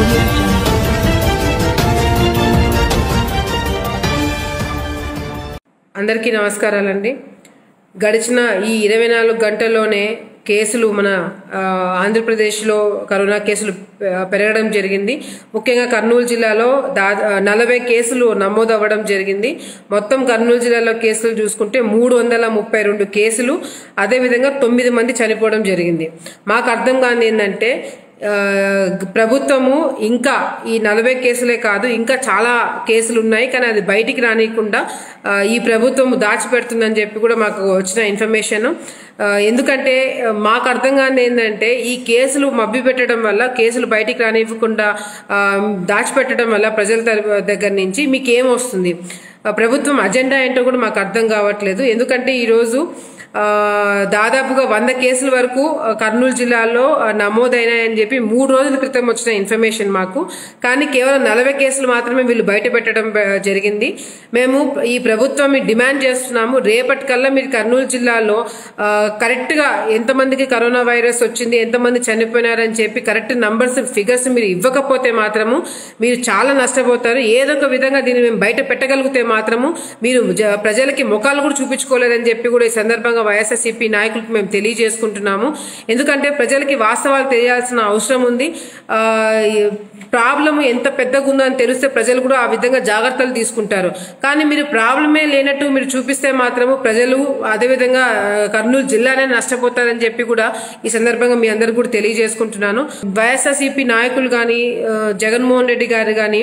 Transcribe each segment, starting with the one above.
audio jungle. అందరికీ నమస్కారాలండి గడిచిన ఈ ఇరవై నాలుగు గంటల్లోనే కేసులు మన ఆ, ఆంధ్రప్రదేశ్లో కరోనా కేసులు ఆ, పెరగడం జరిగింది ముఖ్యంగా కర్నూలు జిల్లాలో దా నలభై కేసులు నమోదు అవ్వడం జరిగింది మొత్తం కర్నూలు జిల్లాలో కేసులు చూసుకుంటే మూడు వందల ముప్పై రెండు కేసులు అదేవిధంగా తొమ్మిది మంది చనిపోవడం జరిగింది మాకు అర్థం కాని ఏంటంటే ఆ, ప్రభుత్వము ఇంకా ఈ నలభై కేసులే కాదు ఇంకా చాలా కేసులు ఉన్నాయి కానీ అది బయటికి రానియకుండా ఆ, ఈ ప్రభుత్వం దాచిపెడుతుందని చెప్పి కూడా మాకు వచ్చిన ఇన్ఫర్మేషన్ ఆ, ఎందుకంటే ఆ, మాకు అర్థం కాని ఏంటంటే ఈ కేసులు మభ్య పెట్టడం వల్ల కేసులు బయటికి రానివ్వకుండా ఆ, దాచిపెట్టడం వల్ల ప్రజల తరపు- దగ్గర నుంచి మీకు ఏం వస్తుంది ఆ, ప్రభుత్వం అజెండా ఏంటో కూడా మాకు అర్థం కావట్లేదు ఎందుకంటే ఈరోజు ఆ, దాదాపుగా వంద కేసుల వరకు ఆ, కర్నూలు జిల్లాలో ఆ, నమోదైనాయని చెప్పి మూడు రోజుల క్రితం వచ్చిన ఇన్ఫర్మేషన్ మాకు కానీ కేవలం నలభై కేసులు మాత్రమే వీళ్ళు బయట పెట్టడం ఆ, జరిగింది మేము ఈ ప్రభుత్వం డిమాండ్ చేస్తున్నాము రేపటికల్లా మీరు కర్నూలు జిల్లాలో ఆ, కరెక్ట్ గా ఎంతమందికి కరోనా వైరస్ వచ్చింది ఎంతమంది చనిపోయినారని చెప్పి కరెక్ట్ నంబర్స్ ఫిగర్స్ మీరు ఇవ్వకపోతే మాత్రము మీరు చాలా నష్టపోతారు ఏదో ఒక విధంగా దీన్ని మేము బయట పెట్టగలిగితే మాత్రము మీరు జ- ప్రజలకి ముఖాలు కూడా చూపించుకోలేదని చెప్పి కూడా ఈ సందర్భంగా వైఎస్ఆర్సీపీ నాయకులకు మేము తెలియజేసుకుంటున్నాము ఎందుకంటే ప్రజలకి వాస్తవాలు తెలియాల్సిన అవసరం ఉంది ఆ, ఈ ప్రాబ్లం ఎంత పెద్దగా ఉందో అని తెలిస్తే ప్రజలు కూడా ఆ విధంగా జాగ్రత్తలు తీసుకుంటారు కానీ మీరు ప్రాబ్లమే లేనట్టు మీరు చూపిస్తే మాత్రము ప్రజలు అదేవిధంగా ఆ, కర్నూలు జిల్లానే నష్టపోతారని చెప్పి కూడా ఈ సందర్భంగా మీ అందరికి కూడా తెలియజేసుకుంటున్నాను వైఎస్ఆర్సీపీ నాయకులు కానీ జగన్మోహన్ రెడ్డి గారు కానీ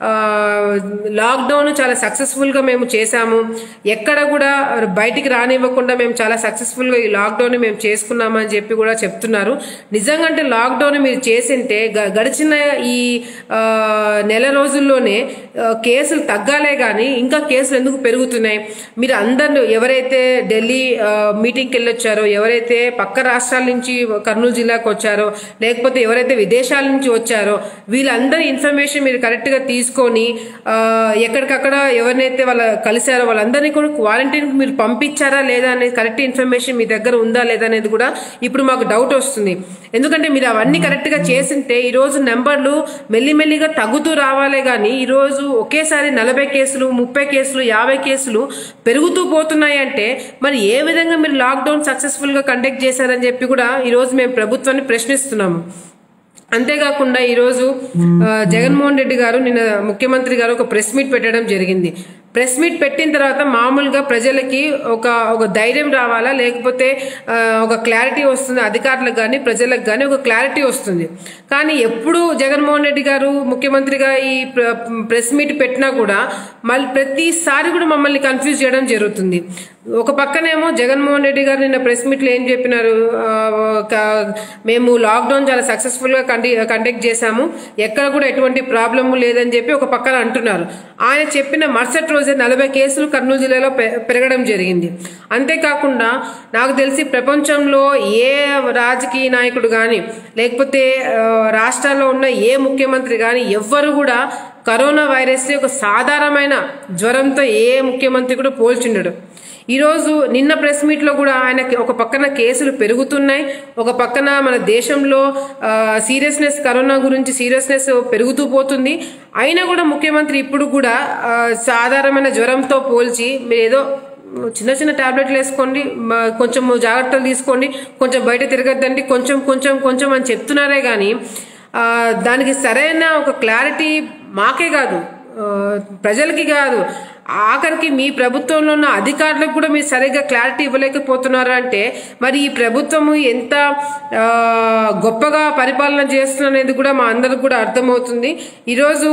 లాక్డౌన్ చాలా సక్సెస్ఫుల్ గా మేము చేశాము ఎక్కడ కూడా బయటికి రానివ్వకుండా మేము చాలా సక్సెస్ఫుల్ గా ఈ లాక్డౌన్ మేము చేసుకున్నామని చెప్పి కూడా చెప్తున్నారు నిజంగా అంటే లాక్డౌన్ మీరు చేసింటే గ- గడిచిన ఈ ఆ, నెల రోజుల్లోనే ఆ, కేసులు తగ్గాలే కానీ ఇంకా కేసులు ఎందుకు పెరుగుతున్నాయి మీరు అందరూ ఎవరైతే ఢిల్లీ ఆ, మీటింగ్కి వెళ్ళొచ్చారో ఎవరైతే పక్క రాష్ట్రాల నుంచి కర్నూలు జిల్లాకు వచ్చారో లేకపోతే ఎవరైతే విదేశాల నుంచి వచ్చారో వీళ్ళందరి ఇన్ఫర్మేషన్ మీరు కరెక్ట్ గా తీసుకొని ఆ, ఎక్కడికక్కడ ఎవరినైతే వాళ్ళ కలిశారో వాళ్ళందరినీ కూడా క్వారంటైన్ మీరు పంపించారా లేదా అనేది కరెక్ట్ ఇన్ఫర్మేషన్ మీ దగ్గర ఉందా లేదా అనేది కూడా ఇప్పుడు మాకు డౌట్ వస్తుంది ఎందుకంటే మీరు అవన్నీ కరెక్ట్ గా చేసింటే ఈ రోజు నెంబర్లు మెల్లిమెల్లిగా తగ్గుతూ రావాలే గానీ ఈ రోజు ఒకేసారి నలభై కేసులు ముప్పై కేసులు యాభై కేసులు పెరుగుతూ పోతున్నాయి అంటే మరి ఏ విధంగా మీరు లాక్డౌన్ సక్సెస్ఫుల్ గా కండక్ట్ చేశారని చెప్పి కూడా ఈ రోజు మేము ప్రభుత్వాన్ని ప్రశ్నిస్తున్నాము అంతేకాకుండా ఈరోజు ఆ, జగన్మోహన్ రెడ్డి గారు నిన్న ముఖ్యమంత్రి గారు ఒక ప్రెస్ మీట్ పెట్టడం జరిగింది ప్రెస్ మీట్ పెట్టిన తర్వాత మామూలుగా ప్రజలకి ఒక ఒక ధైర్యం రావాలా లేకపోతే ఆ, ఒక క్లారిటీ వస్తుంది అధికారులకు కానీ ప్రజలకు కానీ ఒక క్లారిటీ వస్తుంది కానీ ఎప్పుడు జగన్మోహన్ రెడ్డి గారు ముఖ్యమంత్రిగా ఈ ప్ర- ప్రెస్ మీట్ పెట్టినా కూడా మళ్ళీ ప్రతిసారి కూడా మమ్మల్ని కన్ఫ్యూజ్ చేయడం జరుగుతుంది ఒక పక్కనేమో జగన్మోహన్ రెడ్డి గారు నిన్న ప్రెస్ మీట్లో ఏం చెప్పినారు ఆ, ఒక- మేము లాక్డౌన్ చాలా సక్సెస్ఫుల్ గా కండి కండక్ట్ చేశాము ఎక్కడ కూడా ఎటువంటి ప్రాబ్లము లేదని చెప్పి ఒక పక్కన అంటున్నారు ఆయన చెప్పిన మరుసటి రోజే నలభై కేసులు కర్నూలు జిల్లాలో పె- పెరగడం జరిగింది అంతేకాకుండా నాకు తెలిసి ప్రపంచంలో ఏ రాజకీయ నాయకుడు కానీ లేకపోతే ఆ, రాష్ట్రాల్లో ఉన్న ఏ ముఖ్యమంత్రి కానీ ఎవ్వరు కూడా కరోనా వైరస్ ఒక సాధారణమైన జ్వరంతో ఏ ముఖ్యమంత్రి కూడా పోల్చుండడు ఈరోజు నిన్న ప్రెస్ మీట్ లో కూడా ఆయన ఒక పక్కన కేసులు పెరుగుతున్నాయి ఒక పక్కన మన దేశంలో సీరియస్నెస్ కరోనా గురించి సీరియస్నెస్ పెరుగుతూ పోతుంది అయినా కూడా ముఖ్యమంత్రి ఇప్పుడు కూడా ఆ, సాధారణమైన జ్వరంతో పోల్చి మీరు ఏదో చిన్న చిన్న టాబ్లెట్లు వేసుకోండి మ- కొంచెం జాగ్రత్తలు తీసుకోండి కొంచెం బయట తిరగద్దండి కొంచెం కొంచెం కొంచెం అని చెప్తున్నారే కానీ ఆ, దానికి సరైన ఒక క్లారిటీ మాకే కాదు ఆ, ప్రజలకి కాదు ఆఖరికి మీ ప్రభుత్వంలో ఉన్న అధికారులకు కూడా మీరు సరిగ్గా క్లారిటీ ఇవ్వలేకపోతున్నారు అంటే మరి ఈ ప్రభుత్వము ఎంత ఆ, గొప్పగా పరిపాలన చేస్తుంది అనేది కూడా మా అందరికి కూడా అర్థమవుతుంది ఈరోజు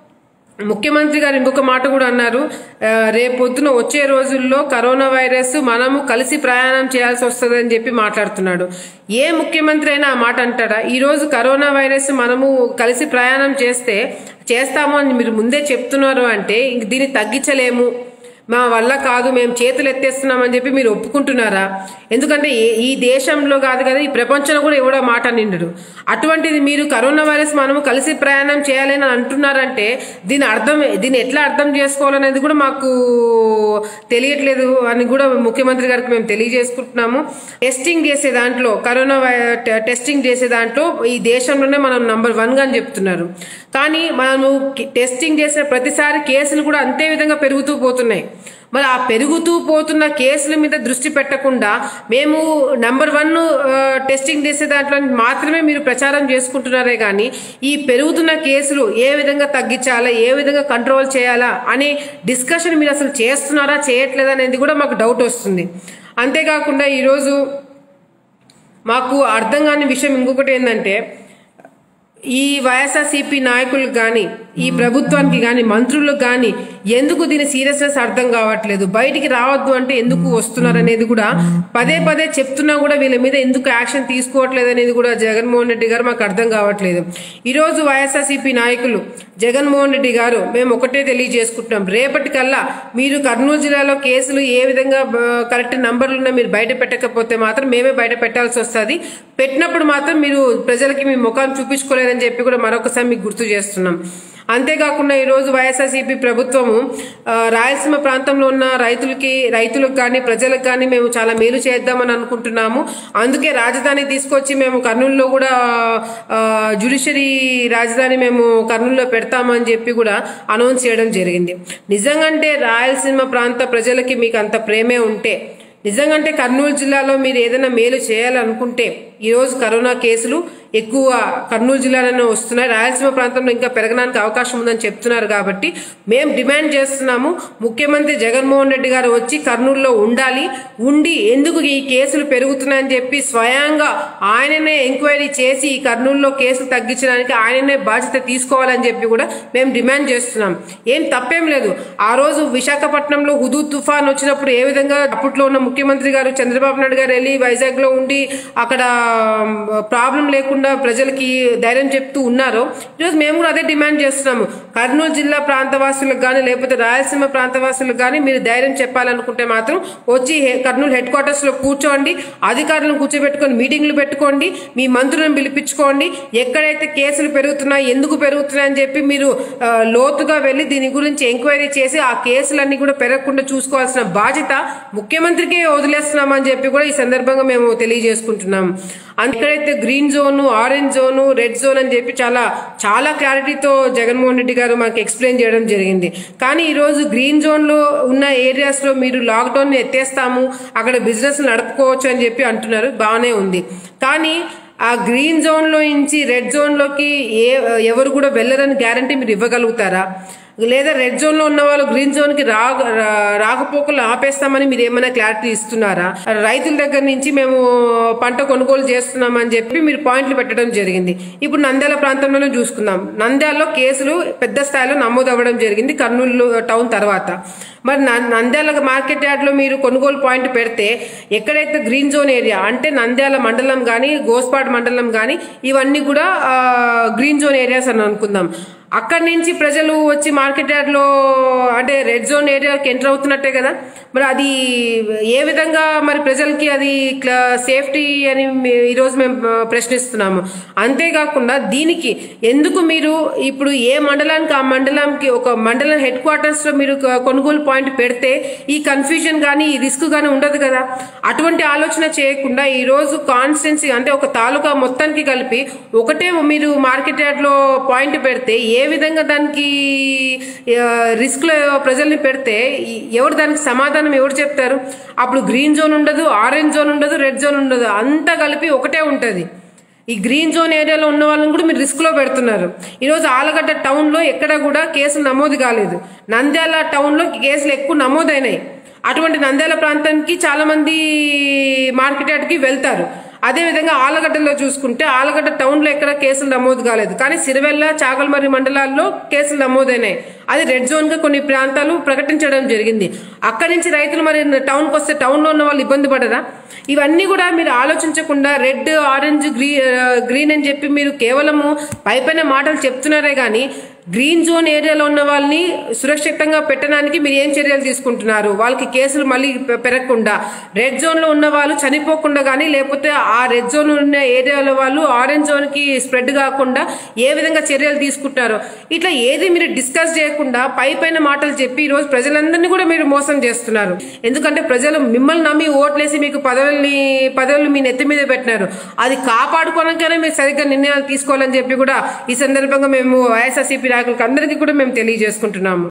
ముఖ్యమంత్రి గారు ఇంకొక మాట కూడా అన్నారు ఆ, రేపొద్దున వచ్చే రోజుల్లో కరోనా వైరస్ మనము కలిసి ప్రయాణం చేయాల్సి వస్తుందని చెప్పి మాట్లాడుతున్నాడు ఏ ముఖ్యమంత్రి అయినా ఆ మాట అంటాడా ఈ రోజు కరోనా వైరస్ మనము కలిసి ప్రయాణం చేస్తే చేస్తాము అని మీరు ముందే చెప్తున్నారు అంటే ఇంక దీన్ని తగ్గించలేము మా వల్ల కాదు మేము చేతులు ఎత్తేస్తున్నామని చెప్పి మీరు ఒప్పుకుంటున్నారా ఎందుకంటే ఏ- ఈ దేశంలో కాదు కదా ఈ ప్రపంచంలో కూడా ఎవడో మాట నిండడు అటువంటిది మీరు కరోనా వైరస్ మనము కలిసి ప్రయాణం చేయాలని అంటున్నారంటే దీని అర్థం దీన్ని ఎట్లా అర్థం చేసుకోవాలనేది కూడా మాకు తెలియట్లేదు అని కూడా ముఖ్యమంత్రి గారికి మేము తెలియజేసుకుంటున్నాము టెస్టింగ్ చేసే దాంట్లో కరోనా వై- టె- టెస్టింగ్ చేసే దాంట్లో ఈ దేశంలోనే మనం నంబర్ వన్ గా అని చెప్తున్నారు కానీ మనము కి- టెస్టింగ్ చేసిన ప్రతిసారి కేసులు కూడా అంతే విధంగా పెరుగుతూ పోతున్నాయి మరి ఆ పెరుగుతూ పోతున్న కేసుల మీద దృష్టి పెట్టకుండా మేము నంబర్ వన్ టెస్టింగ్ చేసే దాంట్లో మాత్రమే మీరు ప్రచారం చేసుకుంటున్నారే కానీ ఈ పెరుగుతున్న కేసులు ఏ విధంగా తగ్గించాలా ఏ విధంగా కంట్రోల్ చేయాలా అనే డిస్కషన్ మీరు అసలు చేస్తున్నారా చేయట్లేదా అనేది కూడా మాకు డౌట్ వస్తుంది అంతేకాకుండా ఈరోజు మాకు అర్థం కాని విషయం ఇంకొకటి ఏంటంటే ఈ వైఎస్ఆర్సీపీ నాయకులకు కానీ ఈ ప్రభుత్వానికి కానీ మంత్రులకు కానీ ఎందుకు దీని సీరియస్నెస్ అర్థం కావట్లేదు బయటికి రావద్దు అంటే ఎందుకు వస్తున్నారు అనేది కూడా పదే పదే చెప్తున్నా కూడా వీళ్ళ మీద ఎందుకు యాక్షన్ తీసుకోవట్లేదు అనేది కూడా జగన్మోహన్ రెడ్డి గారు మాకు అర్థం కావట్లేదు ఈరోజు వైఎస్ఆర్సీపీ నాయకులు జగన్మోహన్ రెడ్డి గారు మేము ఒకటే తెలియజేసుకుంటున్నాం రేపటికల్లా మీరు కర్నూలు జిల్లాలో కేసులు ఏ విధంగా బ- కరెక్ట్ నంబర్లు మీరు బయట పెట్టకపోతే మాత్రం మేమే బయట పెట్టాల్సి వస్తుంది పెట్టినప్పుడు మాత్రం మీరు ప్రజలకి మీ ముఖాన్ని చూపించుకోలేదని చెప్పి కూడా మరొకసారి మీకు గుర్తు చేస్తున్నాం అంతేకాకుండా ఈరోజు వైఎస్ఆర్సీపీ ప్రభుత్వము ఆ, రాయలసీమ ప్రాంతంలో ఉన్న రైతులకి రైతులకు కానీ ప్రజలకు కానీ మేము చాలా మేలు చేద్దామని అనుకుంటున్నాము అందుకే రాజధాని తీసుకొచ్చి మేము కర్నూలులో కూడా జ్యుడిషియరీ రాజధాని మేము కర్నూలులో పెడతామని చెప్పి కూడా అనౌన్స్ చేయడం జరిగింది నిజంగంటే రాయలసీమ ప్రాంత ప్రజలకి మీకు అంత ప్రేమే ఉంటే నిజంగంటే కర్నూలు జిల్లాలో మీరు ఏదైనా మేలు చేయాలనుకుంటే ఈరోజు కరోనా కేసులు ఎక్కువ కర్నూలు జిల్లాలోనే వస్తున్నాయి రాయలసీమ ప్రాంతంలో ఇంకా పెరగడానికి అవకాశం ఉందని చెప్తున్నారు కాబట్టి మేము డిమాండ్ చేస్తున్నాము ముఖ్యమంత్రి జగన్మోహన్ రెడ్డి గారు వచ్చి కర్నూలులో ఉండాలి ఉండి ఎందుకు ఈ కేసులు పెరుగుతున్నాయని చెప్పి స్వయంగా ఆయననే ఎంక్వైరీ చేసి ఈ కర్నూలులో కేసులు తగ్గించడానికి ఆయననే బాధ్యత తీసుకోవాలని చెప్పి కూడా మేము డిమాండ్ చేస్తున్నాం ఏం తప్పేం లేదు ఆ రోజు విశాఖపట్నంలో హుదూ తుఫాన్ వచ్చినప్పుడు ఏ విధంగా అప్పట్లో ఉన్న ముఖ్యమంత్రి గారు చంద్రబాబు నాయుడు గారు వెళ్ళి వైజాగ్ లో ఉండి అక్కడ ప్రాబ్లం లేకుండా ప్రజలకి ధైర్యం చెప్తూ ఉన్నారో ఈరోజు మేము కూడా అదే డిమాండ్ చేస్తున్నాము కర్నూలు జిల్లా ప్రాంతవాసులకు కానీ లేకపోతే రాయలసీమ ప్రాంతవాసులకు కానీ మీరు ధైర్యం చెప్పాలనుకుంటే మాత్రం వచ్చి హె- కర్నూలు హెడ్ క్వార్టర్స్ లో కూర్చోండి అధికారులను కూర్చోబెట్టుకొని మీటింగ్లు పెట్టుకోండి మీ మంత్రులను పిలిపించుకోండి ఎక్కడైతే కేసులు పెరుగుతున్నాయి ఎందుకు పెరుగుతున్నాయని చెప్పి మీరు ఆ, లోతుగా వెళ్ళి దీని గురించి ఎంక్వైరీ చేసి ఆ కేసులన్నీ కూడా పెరగకుండా చూసుకోవాల్సిన బాధ్యత ముఖ్యమంత్రికే వదిలేస్తున్నామని చెప్పి కూడా ఈ సందర్భంగా మేము తెలియజేసుకుంటున్నాం అండ్ ఎక్కడైతే green zone orange zone red zone అని చెప్పి చాలా చాలా క్లారిటీతో జగన్మోహన్ రెడ్డి గారు మాకు ఎక్స్ప్లెయిన్ చేయడం జరిగింది కానీ ఈ రోజు గ్రీన్ జోన్ లో ఉన్న ఏరియాస్ లో మీరు లాక్డౌన్ ఎత్తేస్తాము అక్కడ బిజినెస్ నడుపుకోవచ్చు అని చెప్పి అంటున్నారు బాగానే ఉంది కానీ ఆ గ్రీన్ జోన్ లో నుంచి రెడ్ జోన్ లోకి ఏ ఎవరు కూడా వెళ్ళరని గ్యారంటీ మీరు ఇవ్వగలుగుతారా లేదా రెడ్ జోన్ లో ఉన్న వాళ్ళు గ్రీన్ జోన్ కి రా రా- రాకపోకలు ఆపేస్తామని మీరు ఏమైనా క్లారిటీ ఇస్తున్నారా రైతుల దగ్గర నుంచి మేము పంట కొనుగోలు చేస్తున్నామని చెప్పి మీరు పాయింట్లు పెట్టడం జరిగింది ఇప్పుడు నంద్యాల ప్రాంతంలోనే చూసుకుందాం నంద్యాలలో కేసులు పెద్ద స్థాయిలో నమోదు అవ్వడం జరిగింది కర్నూలు టౌన్ తర్వాత మరి న- నంద్యాల మార్కెట్ యార్డ్ లో మీరు కొనుగోలు పాయింట్ పెడితే ఎక్కడైతే గ్రీన్ జోన్ ఏరియా అంటే నంద్యాల మండలం కానీ గోస్పాడ్ మండలం కానీ ఇవన్నీ కూడా ఆ, గ్రీన్ జోన్ ఏరియాస్ అని అనుకుందాం అక్కడి నుంచి ప్రజలు వచ్చి మార్కెట్ యార్డ్ లో అంటే రెడ్ జోన్ ఏరియాకి ఎంటర్ అవుతున్నట్టే కదా మరి అది ఏ విధంగా మరి ప్రజలకి అది సేఫ్టీ అని మే- ఈరోజు మేము ఆ, ప్రశ్నిస్తున్నాము అంతేకాకుండా దీనికి ఎందుకు మీరు ఇప్పుడు ఏ మండలానికి ఆ మండలానికి ఒక మండలం హెడ్ క్వార్టర్స్ లో మీరు కొ- కొనుగోలు పాయింట్ పెడితే ఈ కన్ఫ్యూజన్ కానీ ఈ రిస్క్ కానీ ఉండదు కదా అటువంటి ఆలోచన చేయకుండా ఈ రోజు కాన్స్టెన్సీ అంటే ఒక తాలూకా మొత్తానికి కలిపి ఒకటే మీరు మార్కెట్ యార్డ్ లో పాయింట్ పెడితే ఏ విధంగా దానికి రిస్క్ లో ప్రజల్ని పెడితే ఈ- ఎవరు దానికి సమాధానం ఎవరు చెప్తారు అప్పుడు గ్రీన్ జోన్ ఉండదు ఆరెంజ్ జోన్ ఉండదు రెడ్ జోన్ ఉండదు అంతా కలిపి ఒకటే ఉంటది ఈ గ్రీన్ జోన్ ఏరియాలో ఉన్న వాళ్ళని కూడా మీరు రిస్క్ లో పెడుతున్నారు ఈరోజు ఆలగడ్డ టౌన్ లో ఎక్కడ కూడా కేసులు నమోదు కాలేదు నంద్యాల టౌన్ లో కేసులు ఎక్కువ నమోదైనాయి అటువంటి నంద్యాల ప్రాంతానికి చాలా మంది మార్కెట్ యార్డ్కి వెళ్తారు అదే విధంగా ఆలగడ్డలో చూసుకుంటే ఆలగడ్డ టౌన్ లో ఎక్కడ కేసులు నమోదు కాలేదు కానీ సిరివెల్ల చాగల్మర్రి మండలాల్లో కేసులు నమోదైనాయి అది రెడ్ జోన్ గా కొన్ని ప్రాంతాలు ప్రకటించడం జరిగింది అక్కడి నుంచి రైతులు మరి టౌన్కి వస్తే టౌన్ లో ఉన్న వాళ్ళు ఇబ్బంది పడరా ఇవన్నీ కూడా మీరు ఆలోచించకుండా రెడ్ ఆరెంజ్ గ్రీ గ్రీన్ అని చెప్పి మీరు కేవలము పై పైన మాటలు చెప్తున్నారే కానీ గ్రీన్ జోన్ ఏరియాలో ఉన్న వాళ్ళని సురక్షితంగా పెట్టడానికి మీరు ఏం చర్యలు తీసుకుంటున్నారు వాళ్ళకి కేసులు మళ్ళీ పె- పెరగకుండా రెడ్ జోన్ లో ఉన్న వాళ్ళు చనిపోకుండా కానీ లేకపోతే ఆ రెడ్ జోన్ ఉన్న ఏరియాలో వాళ్ళు ఆరెంజ్ జోన్ కి స్ప్రెడ్ కాకుండా ఏ విధంగా చర్యలు తీసుకుంటున్నారు ఇట్లా ఏది మీరు డిస్కస్ చేయకుండా పై పైన మాటలు చెప్పి ఈ రోజు ప్రజలందరినీ కూడా మీరు మోసం చేస్తున్నారు ఎందుకంటే ప్రజలు మిమ్మల్ని నమ్మి ఓట్లేసి మీకు పదవుల్ని పదవులు మీ నెత్తి మీద పెట్టినారు అది కాపాడుకోవడానికైనా మీరు సరిగ్గా నిర్ణయాలు తీసుకోవాలని చెప్పి కూడా ఈ సందర్భంగా మేము వైఎస్ఆర్సీపీ నాయకులకు అందరికీ కూడా మేము తెలియజేసుకుంటున్నాము